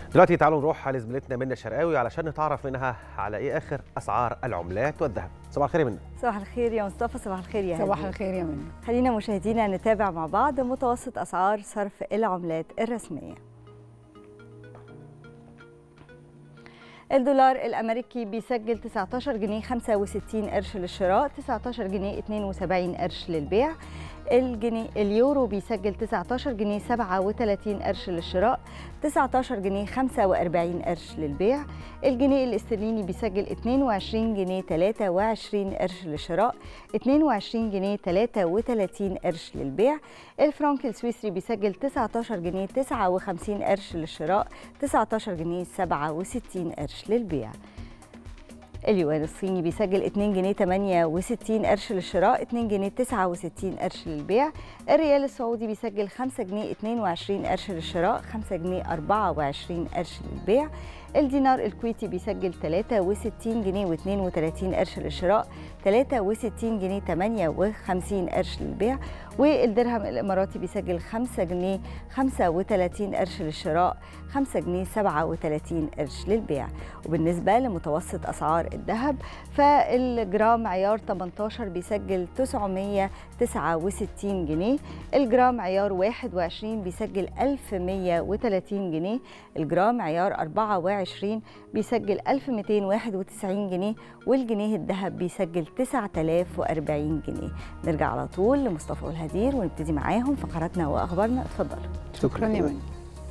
دلوقتي تعالوا نروح على زميلتنا منى شرقاوي علشان نتعرف منها على ايه اخر اسعار العملات والذهب صباح الخير يا منى صباح الخير يا مصطفى صباح الخير يا صباح هادي. الخير يا منى خلينا مشاهدينا نتابع مع بعض متوسط اسعار صرف العملات الرسميه الدولار الامريكي بيسجل 19 جنيه 65 قرش للشراء 19 جنيه 72 قرش للبيع الجنيه اليورو بيسجل 19 جنيه 37 قرش للشراء 19 جنيه 45 قرش للبيع الجنيه الاسترليني بيسجل 22 جنيه 23 قرش للشراء 22 جنيه 33 قرش للبيع الفرنك السويسري بيسجل 19 جنيه 59 قرش للشراء 19 جنيه 67 قرش للبيع اليوان الصيني بيسجل 2 جنيه 68 قرش للشراء 2 جنيه 69 قرش للبيع الريال السعودي بيسجل 5 جنيه 22 قرش للشراء 5 جنيه 24 قرش للبيع الدينار الكويتي بيسجل 63 جنيه و32 قرش للشراء 63 جنيه 58 قرش للبيع والدرهم الاماراتي بيسجل 5 جنيه 35 قرش للشراء 5 جنيه 37 قرش للبيع وبالنسبه لمتوسط اسعار الذهب فالجرام عيار 18 بيسجل 969 جنيه الجرام عيار 21 بيسجل 1130 جنيه الجرام عيار 24 بيسجل 1291 جنيه والجنيه الذهب بيسجل 9040 جنيه نرجع على طول لمصطفى والهدير ونبتدي معاهم فقراتنا واخبارنا اتفضلوا شكرا يا منى